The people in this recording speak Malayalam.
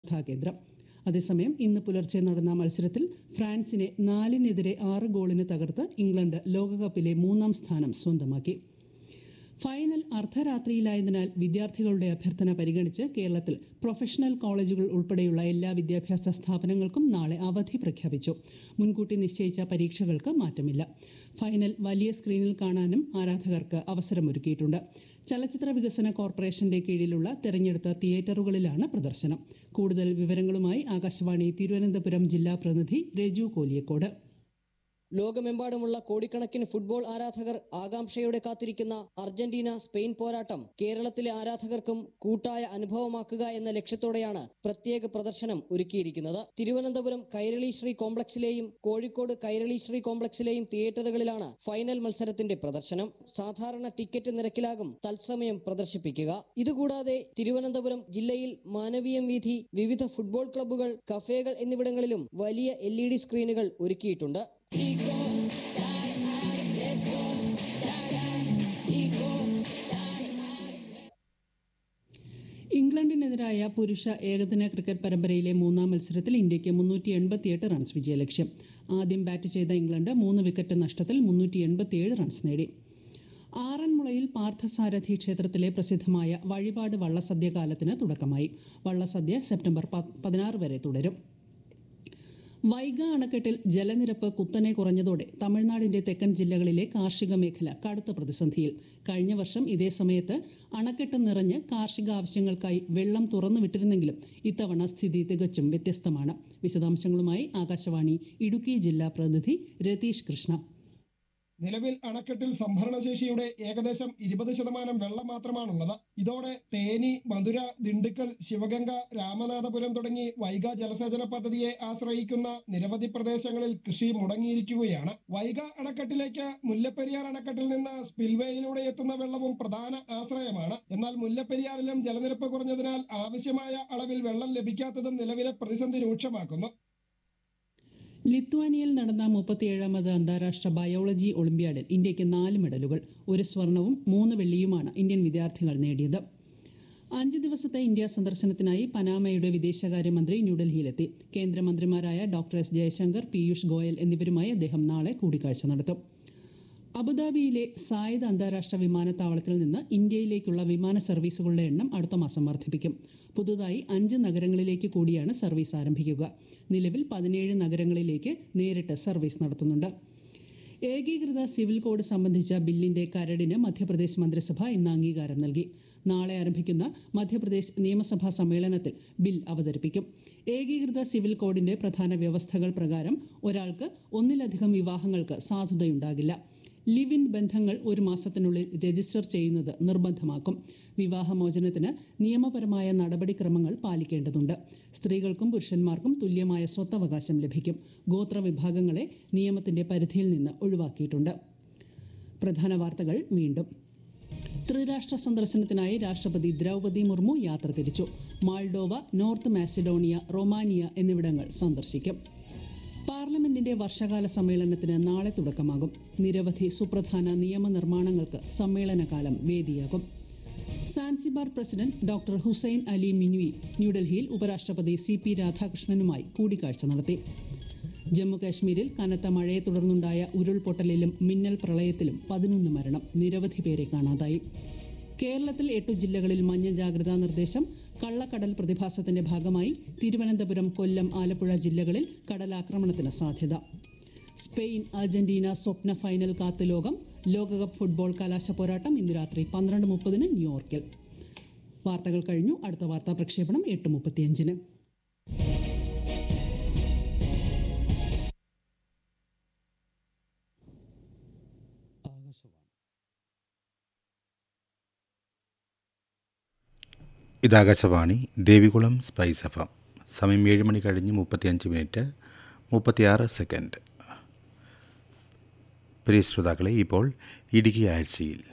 ശ്രദ്ധാകേന്ദ്രം അതേസമയം ഇന്ന് പുലർച്ചെ നടന്ന മത്സരത്തിൽ ഫ്രാൻസിനെ നാലിനെതിരെ ആറ് ഗോളിന് തകർത്ത് ഇംഗ്ലണ്ട് ലോകകപ്പിലെ മൂന്നാം സ്ഥാനം സ്വന്തമാക്കി ഫൈനൽ അർദ്ധരാത്രിയിലായതിനാൽ വിദ്യാർത്ഥികളുടെ അഭ്യർത്ഥന പരിഗണിച്ച് കേരളത്തിൽ പ്രൊഫഷണൽ കോളേജുകൾ ഉൾപ്പെടെയുള്ള എല്ലാ വിദ്യാഭ്യാസ സ്ഥാപനങ്ങൾക്കും നാളെ അവധി പ്രഖ്യാപിച്ചു മുൻകൂട്ടി നിശ്ചയിച്ച പരീക്ഷകൾക്ക് മാറ്റമില്ല ഫൈനൽ വലിയ സ്ക്രീനിൽ കാണാനും ആരാധകർക്ക് അവസരമൊരുക്കിയിട്ടുണ്ട് ചലച്ചിത്ര വികസന കോർപ്പറേഷന്റെ കീഴിലുള്ള തെരഞ്ഞെടുത്ത തിയേറ്ററുകളിലാണ് പ്രദർശനം കൂടുതൽ വിവരങ്ങളുമായി ആകാശവാണി തിരുവനന്തപുരം ജില്ലാ പ്രതിനിധി രജു കോലിയക്കോട് ലോകമെമ്പാടുമുള്ള കോടിക്കണക്കിന് ഫുട്ബോൾ ആരാധകർ ആകാംക്ഷയോടെ കാത്തിരിക്കുന്ന അർജന്റീന സ്പെയിൻ പോരാട്ടം കേരളത്തിലെ ആരാധകർക്കും കൂട്ടായ അനുഭവമാക്കുക എന്ന ലക്ഷ്യത്തോടെയാണ് പ്രത്യേക പ്രദർശനം ഒരുക്കിയിരിക്കുന്നത് തിരുവനന്തപുരം കൈരളി ശ്രീ കോംപ്ലക്സിലെയും കോഴിക്കോട് കൈരളി ശ്രീ കോംപ്ലക്സിലെയും തിയേറ്ററുകളിലാണ് ഫൈനൽ മത്സരത്തിന്റെ പ്രദർശനം സാധാരണ ടിക്കറ്റ് നിരക്കിലാകും തത്സമയം പ്രദർശിപ്പിക്കുക ഇതുകൂടാതെ തിരുവനന്തപുരം ജില്ലയിൽ മാനവീയം വീഥി വിവിധ ഫുട്ബോൾ ക്ലബ്ബുകൾ കഫേകൾ എന്നിവിടങ്ങളിലും വലിയ എൽ സ്ക്രീനുകൾ ഒരുക്കിയിട്ടുണ്ട് ഇംഗ്ലണ്ടിനെതിരായ പുരുഷ ഏകദിന ക്രിക്കറ്റ് പരമ്പരയിലെ മൂന്നാം മത്സരത്തിൽ ഇന്ത്യയ്ക്ക് മുന്നൂറ്റി എൺപത്തിയെട്ട് റൺസ് വിജയലക്ഷ്യം ആദ്യം ബാറ്റ് ചെയ്ത ഇംഗ്ലണ്ട് മൂന്ന് വിക്കറ്റ് നഷ്ടത്തിൽ മുന്നൂറ്റി എൺപത്തിയേഴ് റൺസ് നേടി ആറന്മുളയിൽ പാർത്ഥസാരഥി ക്ഷേത്രത്തിലെ പ്രസിദ്ധമായ വഴിപാട് വള്ളസദ്യ കാലത്തിന് തുടക്കമായി വള്ളസദ്യ സെപ്റ്റംബർ പതിനാറ് വരെ തുടരും വൈഗ അണക്കെട്ടിൽ ജലനിരപ്പ് കുത്തനെ കുറഞ്ഞതോടെ തമിഴ്നാടിന്റെ തെക്കൻ ജില്ലകളിലെ കാർഷിക മേഖല കടുത്ത പ്രതിസന്ധിയിൽ കഴിഞ്ഞ വർഷം ഇതേ സമയത്ത് അണക്കെട്ട് നിറഞ്ഞ് കാർഷിക ആവശ്യങ്ങൾക്കായി വെള്ളം തുറന്നു വിട്ടിരുന്നെങ്കിലും ഇത്തവണ സ്ഥിതി തികച്ചും വ്യത്യസ്തമാണ് വിശദാംശങ്ങളുമായി ആകാശവാണി ഇടുക്കി ജില്ലാ പ്രതിനിധി രതീഷ് കൃഷ്ണ നിലവിൽ അണക്കെട്ടിൽ സംഭരണശേഷിയുടെ ഏകദേശം ഇരുപത് ശതമാനം വെള്ളം മാത്രമാണുള്ളത് ഇതോടെ തേനി മധുര ദിണ്ടുക്കൽ ശിവഗംഗ രാമനാഥപുരം തുടങ്ങി വൈഗ ജലസേചന പദ്ധതിയെ ആശ്രയിക്കുന്ന നിരവധി പ്രദേശങ്ങളിൽ കൃഷി മുടങ്ങിയിരിക്കുകയാണ് വൈഗ അണക്കെട്ടിലേക്ക് മുല്ലപ്പെരിയാർ അണക്കെട്ടിൽ നിന്ന് സ്പിൽവേയിലൂടെ എത്തുന്ന വെള്ളവും പ്രധാന ആശ്രയമാണ് എന്നാൽ മുല്ലപ്പെരിയാറിലും ജലനിരപ്പ് കുറഞ്ഞതിനാൽ ആവശ്യമായ അളവിൽ വെള്ളം ലഭിക്കാത്തതും നിലവിലെ പ്രതിസന്ധി രൂക്ഷമാക്കുന്നു ലിത്വാനിയയിൽ നടന്ന മുപ്പത്തിയേഴാമത് അന്താരാഷ്ട്ര ബയോളജി ഒളിമ്പ്യാഡിൽ ഇന്ത്യയ്ക്ക് നാല് മെഡലുകൾ ഒരു സ്വർണവും മൂന്ന് വെള്ളിയുമാണ് ഇന്ത്യൻ വിദ്യാർത്ഥികൾ നേടിയത് അഞ്ച് ദിവസത്തെ ഇന്ത്യ സന്ദർശനത്തിനായി പനാമയുടെ വിദേശകാര്യമന്ത്രി ന്യൂഡൽഹിയിലെത്തി കേന്ദ്രമന്ത്രിമാരായ ഡോക്ടർ എസ് ജയശങ്കർ പീയൂഷ് ഗോയൽ എന്നിവരുമായി അദ്ദേഹം നാളെ കൂടിക്കാഴ്ച നടത്തും അബുദാബിയിലെ സായിദ് അന്താരാഷ്ട്ര വിമാനത്താവളത്തിൽ നിന്ന് ഇന്ത്യയിലേക്കുള്ള വിമാന സർവീസുകളുടെ എണ്ണം അടുത്ത മാസം വർദ്ധിപ്പിക്കും പുതുതായി അഞ്ച് നഗരങ്ങളിലേക്ക് കൂടിയാണ് സർവീസ് ആരംഭിക്കുക നിലവിൽ പതിനേഴ് നഗരങ്ങളിലേക്ക് നേരിട്ട് സർവീസ് നടത്തുന്നുണ്ട് ഏകീകൃത സിവിൽ കോഡ് സംബന്ധിച്ച ബില്ലിന്റെ കരടിന് മധ്യപ്രദേശ് മന്ത്രിസഭ ഇന്ന് അംഗീകാരം നൽകി നാളെ ആരംഭിക്കുന്ന മധ്യപ്രദേശ് നിയമസഭാ സമ്മേളനത്തിൽ ബിൽ അവതരിപ്പിക്കും ഏകീകൃത സിവിൽ കോഡിന്റെ പ്രധാന വ്യവസ്ഥകൾ പ്രകാരം ഒരാൾക്ക് ഒന്നിലധികം വിവാഹങ്ങൾക്ക് സാധുതയുണ്ടാകില്ല ലിവ് ഇൻ ബന്ധങ്ങൾ ഒരു മാസത്തിനുള്ളിൽ രജിസ്റ്റർ ചെയ്യുന്നത് നിർബന്ധമാക്കും വിവാഹമോചനത്തിന് നിയമപരമായ നടപടിക്രമങ്ങൾ പാലിക്കേണ്ടതുണ്ട് സ്ത്രീകൾക്കും പുരുഷന്മാർക്കും തുല്യമായ സ്വത്തവകാശം ലഭിക്കും ഗോത്ര വിഭാഗങ്ങളെ നിയമത്തിന്റെ പരിധിയിൽ നിന്ന് ഒഴിവാക്കിയിട്ടുണ്ട് പ്രധാന വാർത്തകൾ വീണ്ടും ത്രിരാഷ്ട്ര സന്ദർശനത്തിനായി രാഷ്ട്രപതി ദ്രൗപദി മുർമു യാത്ര തിരിച്ചു മാൾഡോവ നോർത്ത് മാസിഡോണിയ റൊമാനിയ എന്നിവിടങ്ങൾ സന്ദർശിക്കും പാർലമെന്റിന്റെ വർഷകാല സമ്മേളനത്തിന് നാളെ തുടക്കമാകും നിരവധി സുപ്രധാന നിയമനിർമ്മാണങ്ങൾക്ക് സമ്മേളനകാലം വേദിയാകും Zanzibar president doctor Hussein Ali Mwinyi ന്യൂഡൽഹിയിൽ ഉപരാഷ്ട്രപതി സി പി രാധാകൃഷ്ണനുമായി കൂടിക്കാഴ്ച നടത്തി ജമ്മുകാശ്മീരിൽ കനത്ത മഴയെ തുടർന്നുണ്ടായ ഉരുൾപൊട്ടലിലും മിന്നൽ പ്രളയത്തിലും പതിനൊന്ന് മരണം നിരവധി പേരെ കാണാതായി കേരളത്തിൽ എട്ടു ജില്ലകളിൽ മഞ്ഞ ജാഗ്രതാ നിർദ്ദേശം കള്ളക്കടൽ പ്രതിഭാസത്തിന്റെ ഭാഗമായി തിരുവനന്തപുരം കൊല്ലം ആലപ്പുഴ ജില്ലകളിൽ കടലാക്രമണത്തിന് സാധ്യത സ്പെയിൻ അർജന്റീന സ്വപ്ന ഫൈനൽ കാത്ത് ലോകം ലോകകപ്പ് ഫുട്ബോൾ കലാശ പോരാട്ടം ഇന്ന് രാത്രി പന്ത്രണ്ട് മുപ്പതിന് ന്യൂയോർക്കിൽ വാർത്തകൾ കഴിഞ്ഞു അടുത്ത വാർത്താ പ്രക്ഷേപണം എട്ട് മുപ്പത്തിയഞ്ചിന് ഇതാകാശവാണി ദേവികുളം സ്പൈസ് എഫ് സമയം ഏഴ് മണി കഴിഞ്ഞ് മുപ്പത്തിയഞ്ച് മിനിറ്റ് മുപ്പത്തിയാറ് സെക്കൻഡ് പ്രിയ ശ്രോതാക്കളെ ഇപ്പോൾ ഇടുക്കി ആഴ്ചയിൽ